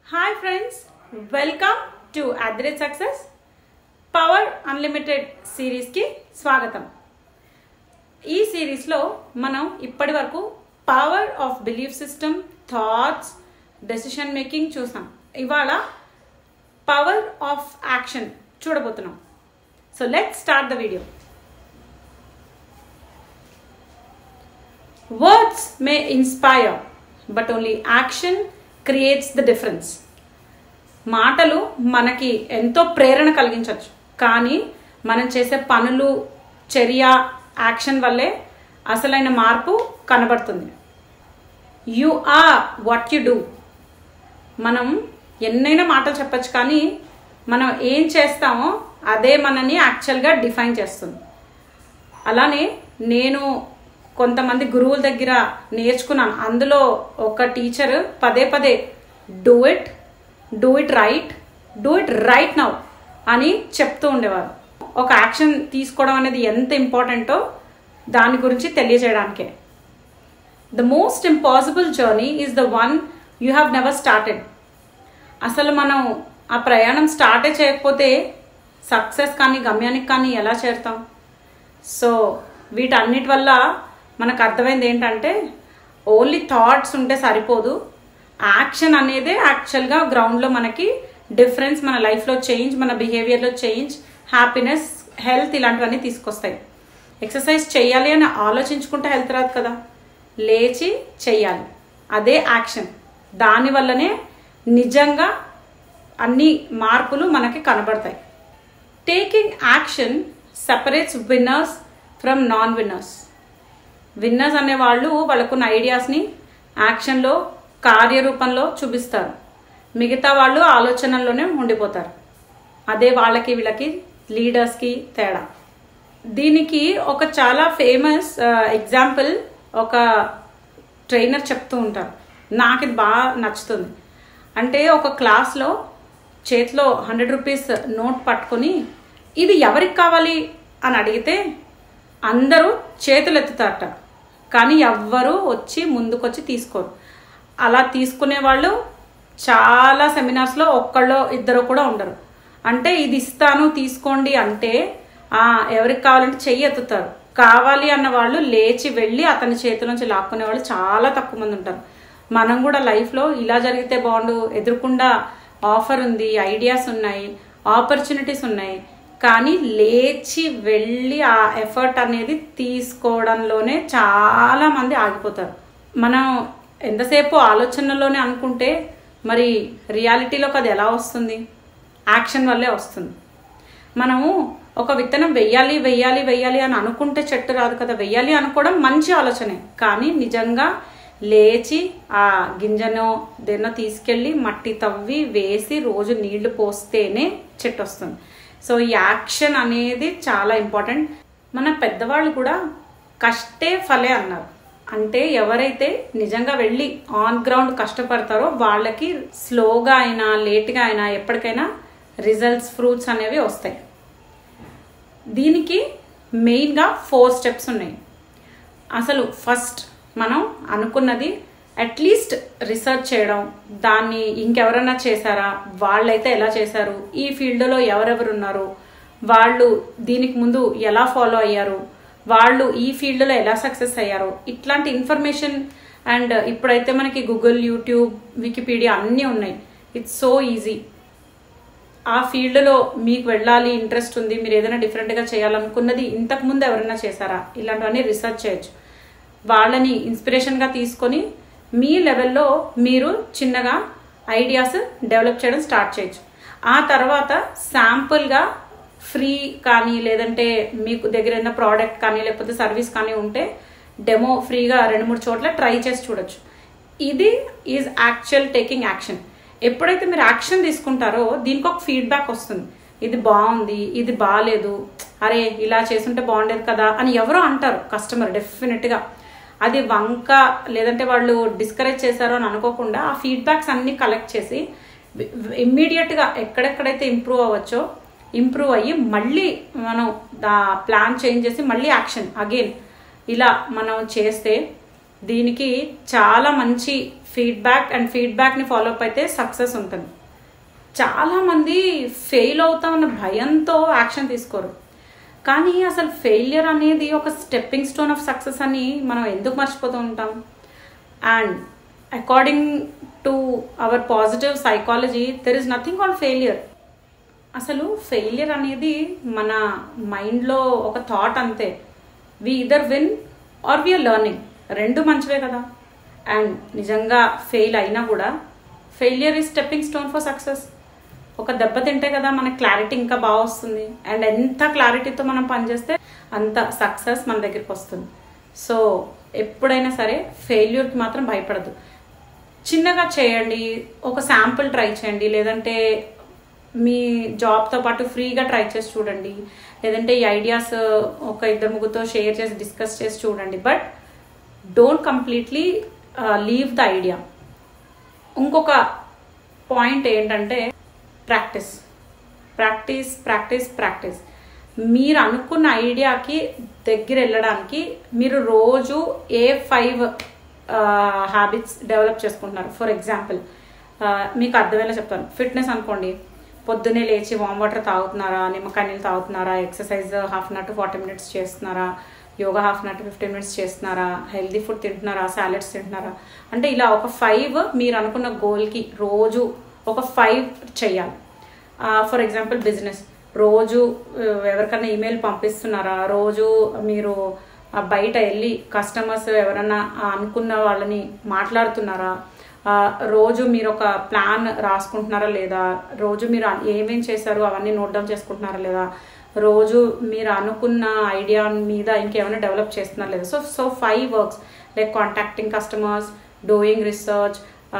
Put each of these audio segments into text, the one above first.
hi friends welcome to అద్రెట్ success power unlimited సిరీస్కి స్వాగతం ఈ సిరీస్లో మనం ఇప్పటి వరకు power of belief system thoughts decision making చూసాం ఇవాళ పవర్ ఆఫ్ యాక్షన్ చూడబోతున్నాం so let start the video words may inspire but only action creates the difference మాటలు మనకి ఎంతో ప్రేరణ కలిగించవచ్చు కానీ మనం చేసే పనులు చర్య యాక్షన్ వల్లే అసలైన మార్పు కనబడుతుంది you are what you do మనం ఎన్నైనా మాటలు చెప్పచ్చు కానీ మనం ఏం చేస్తామో అదే మనని యాక్చువల్గా డిఫైన్ చేస్తుంది అలానే నేను కొంతమంది గురువుల దగ్గర నేర్చుకున్నాను అందులో ఒక టీచర్ పదే పదే do it do it right do it right now అని చెప్తూ ఉండేవారు ఒక యాక్షన్ తీసుకోవడం అనేది ఎంత ఇంపార్టెంటో దాని గురించి తెలియజేయడానికే the most impossible journey is the one you have never started అసలు మనం ఆ ప్రయాణం స్టార్టే చేయకపోతే సక్సెస్ కానీ గమ్యానికి కానీ ఎలా చేరుతాం సో వీటన్నిటి వల్ల మనకు అర్థమైంది ఏంటంటే ఓన్లీ థాట్స్ ఉంటే సరిపోదు యాక్షన్ అనేదే యాక్చువల్గా గ్రౌండ్లో మనకి డిఫరెన్స్ మన లైఫ్లో చేంజ్ మన బిహేవియర్లో చేంజ్ హ్యాపీనెస్ హెల్త్ ఇలాంటివన్నీ తీసుకొస్తాయి ఎక్సర్సైజ్ చేయాలి అని ఆలోచించుకుంటే హెల్త్ రాదు కదా లేచి చెయ్యాలి అదే యాక్షన్ దానివల్లనే నిజంగా అన్ని మార్పులు మనకి కనబడతాయి taking action separates winners from non winners winners అనేవాళ్ళు వాళ్ళకున్న ఐడియాస్ని యాక్షన్లో కార్యరూపంలో చూపిస్తారు మిగతా వాళ్ళు ఆలోచనల్లోనే ఉండిపోతారు అదే వాళ్ళకి వీళ్ళకి లీడర్స్కి తేడా దీనికి ఒక చాలా ఫేమస్ ఎగ్జాంపుల్ ఒక ట్రైనర్ చెప్తూ ఉంటారు నాకు ఇది బాగా నచ్చుతుంది అంటే ఒక క్లాస్లో చేతిలో హండ్రెడ్ రూపీస్ నోట్ పట్టుకొని ఇది ఎవరికి కావాలి అని అడిగితే అందరూ చేతులు ఎత్తుతారట కానీ ఎవ్వరూ వచ్చి ముందుకొచ్చి తీసుకోరు అలా తీసుకునే వాళ్ళు చాలా సెమినార్స్లో ఒక్కళ్ళో ఇద్దరు కూడా ఉండరు అంటే ఇది ఇస్తాను తీసుకోండి అంటే ఎవరికి కావాలంటే చెయ్యి ఎత్తుతారు కావాలి అన్న వాళ్ళు లేచి వెళ్ళి అతని చేతిలోంచి లాక్కునే వాళ్ళు చాలా తక్కువ మంది ఉంటారు మనం కూడా లైఫ్లో ఇలా జరిగితే బాగుండు ఎదురుకుండా ఆఫర్ ఉంది ఐడియాస్ ఉన్నాయి ఆపర్చునిటీస్ ఉన్నాయి కానీ లేచి వెళ్ళి ఆ ఎఫర్ట్ అనేది తీసుకోవడంలోనే చాలా మంది ఆగిపోతారు మనం ఎంతసేపు ఆలోచనలోనే అనుకుంటే మరి రియాలిటీలోకి అది ఎలా వస్తుంది యాక్షన్ వల్లే వస్తుంది మనము ఒక విత్తనం వెయ్యాలి వెయ్యాలి వెయ్యాలి అని అనుకుంటే చెట్టు రాదు కదా వెయ్యాలి అనుకోవడం మంచి ఆలోచనే కానీ నిజంగా లేచి ఆ గింజనో దేన్నో తీసుకెళ్ళి మట్టి తవ్వి వేసి రోజు నీళ్లు పోస్తేనే చెట్టు వస్తుంది సో ఈ యాక్షన్ అనేది చాలా ఇంపార్టెంట్ మన పెద్దవాళ్ళు కూడా కష్టే ఫలే అన్నారు అంటే ఎవరైతే నిజంగా వెళ్ళి ఆన్ గ్రౌండ్ కష్టపడతారో వాళ్ళకి స్లోగా అయినా లేట్గా అయినా ఎప్పటికైనా రిజల్ట్స్ ఫ్రూట్స్ అనేవి వస్తాయి దీనికి మెయిన్గా ఫోర్ స్టెప్స్ ఉన్నాయి అసలు ఫస్ట్ మనం అనుకున్నది అట్లీస్ట్ రీసెర్చ్ చేయడం దాన్ని ఇంకెవరైనా చేశారా వాళ్ళైతే ఎలా చేశారు ఈ ఫీల్డ్లో ఎవరెవరు ఉన్నారు వాళ్ళు దీనికి ముందు ఎలా ఫాలో అయ్యారు వాళ్ళు ఈ ఫీల్డ్లో ఎలా సక్సెస్ అయ్యారు ఇట్లాంటి ఇన్ఫర్మేషన్ అండ్ ఇప్పుడైతే మనకి గూగుల్ యూట్యూబ్ వికీపీడియా అన్నీ ఉన్నాయి ఇట్స్ సో ఈజీ ఆ ఫీల్డ్లో మీకు వెళ్ళాలి ఇంట్రెస్ట్ ఉంది మీరు ఏదైనా డిఫరెంట్గా చేయాలనుకున్నది ఇంతకుముందు ఎవరైనా చేశారా ఇలాంటివన్నీ రీసెర్చ్ చేయొచ్చు వాళ్ళని ఇన్స్పిరేషన్గా తీసుకొని మీ లెవెల్లో మీరు చిన్నగా ఐడియాస్ డెవలప్ చేయడం స్టార్ట్ చేయొచ్చు ఆ తర్వాత శాంపుల్గా ఫ్రీ కానీ లేదంటే మీకు దగ్గర ఉన్న ప్రోడక్ట్ కానీ లేకపోతే సర్వీస్ కానీ ఉంటే డెమో ఫ్రీగా రెండు మూడు చోట్ల ట్రై చేసి చూడొచ్చు ఇది ఈజ్ యాక్చువల్ టేకింగ్ యాక్షన్ ఎప్పుడైతే మీరు యాక్షన్ తీసుకుంటారో దీనికి ఒక ఫీడ్బ్యాక్ వస్తుంది ఇది బాగుంది ఇది బాగాలేదు అరే ఇలా చేసుంటే బాగుండేది కదా అని ఎవరో అంటారు కస్టమర్ డెఫినెట్గా అది వంక లేదంటే వాళ్ళు డిస్కరేజ్ చేశారో అని అనుకోకుండా ఆ ఫీడ్బ్యాక్స్ అన్ని కలెక్ట్ చేసి ఇమ్మీడియట్గా ఎక్కడెక్కడైతే ఇంప్రూవ్ అవ్వచ్చో ఇంప్రూవ్ అయ్యి మళ్ళీ మనం దా ప్లాన్ చేంజ్ చేసి మళ్ళీ యాక్షన్ అగైన్ ఇలా మనం చేస్తే దీనికి చాలా మంచి ఫీడ్బ్యాక్ అండ్ ఫీడ్బ్యాక్ని ఫాలో అప్ అయితే సక్సెస్ ఉంటుంది చాలామంది ఫెయిల్ అవుతామన్న భయంతో యాక్షన్ తీసుకోరు కానీ అసలు ఫెయిలియర్ అనేది ఒక స్టెప్పింగ్ స్టోన్ ఆఫ్ సక్సెస్ అని మనం ఎందుకు మర్చిపోతూ ఉంటాం and according to our positive psychology there is nothing call failure అసలు ఫెయిలియర్ అనేది మన మైండ్లో ఒక థాట్ అంతే we either win or we are learning రెండు మంచివే కదా అండ్ నిజంగా ఫెయిల్ అయినా కూడా failure is stepping stone for success ఒక దెబ్బ తింటే కదా మనకి క్లారిటీ ఇంకా బాగా వస్తుంది అండ్ ఎంత క్లారిటీతో మనం పనిచేస్తే అంత సక్సెస్ మన దగ్గరికి వస్తుంది సో ఎప్పుడైనా సరే ఫెయిల్యూర్కి మాత్రం భయపడదు చిన్నగా చేయండి ఒక శాంపుల్ ట్రై చేయండి లేదంటే మీ జాబ్తో పాటు ఫ్రీగా ట్రై చేసి చూడండి లేదంటే ఈ ఐడియాస్ ఒక ఇద్దరు ముగ్గురితో షేర్ చేసి డిస్కస్ చేసి చూడండి but don't completely leave the idea ఇంకొక పాయింట్ ఏంటంటే ప్రాక్టీస్ ప్రాక్టీస్ ప్రాక్టీస్ ప్రాక్టీస్ మీరు అనుకున్న ఐడియాకి దగ్గర వెళ్ళడానికి మీరు రోజు ఏ ఫైవ్ హ్యాబిట్స్ డెవలప్ చేసుకుంటున్నారు ఫర్ ఎగ్జాంపుల్ మీకు అర్థమయ్యేలా చెప్తాను ఫిట్నెస్ అనుకోండి పొద్దున్నే లేచి వామ్ వాటర్ తాగుతున్నారా నిమ్మకాయ నీళ్ళు తాగుతున్నారా exercise half an hour to forty minutes చేస్తున్నారా yoga half an hour to fifteen minutes చేస్తున్నారా హెల్దీ ఫుడ్ తింటున్నారా సాలెడ్స్ తింటున్నారా అంటే ఇలా ఒక ఫైవ్ మీరు అనుకున్న గోల్కి రోజు ఒక ఫైవ్ చెయ్యాలి ఫర్ ఎగ్జాంపుల్ బిజినెస్ రోజు ఎవరికైనా ఈమెయిల్ పంపిస్తున్నారా రోజు మీరు బయట వెళ్ళి కస్టమర్స్ ఎవరన్నా అనుకున్న వాళ్ళని మాట్లాడుతున్నారా రోజు మీరు ఒక ప్లాన్ రాసుకుంటున్నారా లేదా రోజు మీరు ఏమేం చేశారు అవన్నీ నోట్ డౌన్ చేసుకుంటున్నారా లేదా రోజు మీరు అనుకున్న ఐడియా మీద ఇంకేమైనా డెవలప్ చేస్తున్నారా లేదా so so five works like contacting customers doing research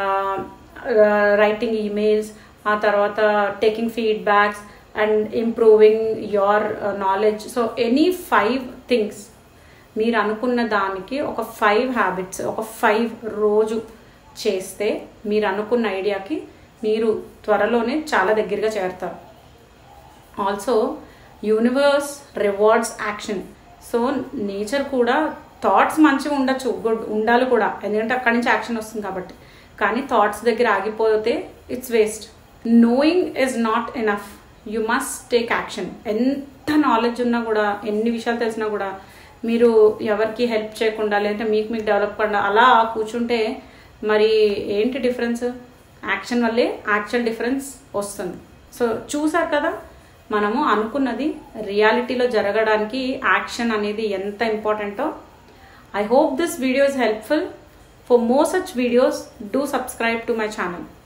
writing emails ఆ తర్వాత taking feedbacks and improving your knowledge so any five things మీరు అనుకున్న దానికి ఒక ఫైవ్ హ్యాబిట్స్ ఒక ఫైవ్ రోజు చేస్తే మీరు అనుకున్న ఐడియాకి మీరు త్వరలోనే చాలా దగ్గరగా చేరుతారు also universe rewards action so nature కూడా థాట్స్ మంచిగా ఉండొచ్చు గుడ్ ఉండాలి కూడా ఎందుకంటే అక్కడి నుంచి యాక్షన్ వస్తుంది కాబట్టి కానీ థాట్స్ దగ్గర ఆగిపోతే it's waste knowing is not enough you must take action ఎంత నాలెడ్జ్ ఉన్నా కూడా ఎన్ని విషయాలు తెలిసినా కూడా మీరు ఎవరికి హెల్ప్ చేయకుండా లేదంటే మీకు మీకు డెవలప్ కాకుండా అలా కూర్చుంటే మరి ఏంటి డిఫరెన్స్ యాక్షన్ వల్లే యాక్చువల్ డిఫరెన్స్ వస్తుంది సో చూసారు కదా మనము అనుకున్నది రియాలిటీలో జరగడానికి యాక్షన్ అనేది ఎంత ఇంపార్టెంటో I hope this video is helpful for more such videos do subscribe to my channel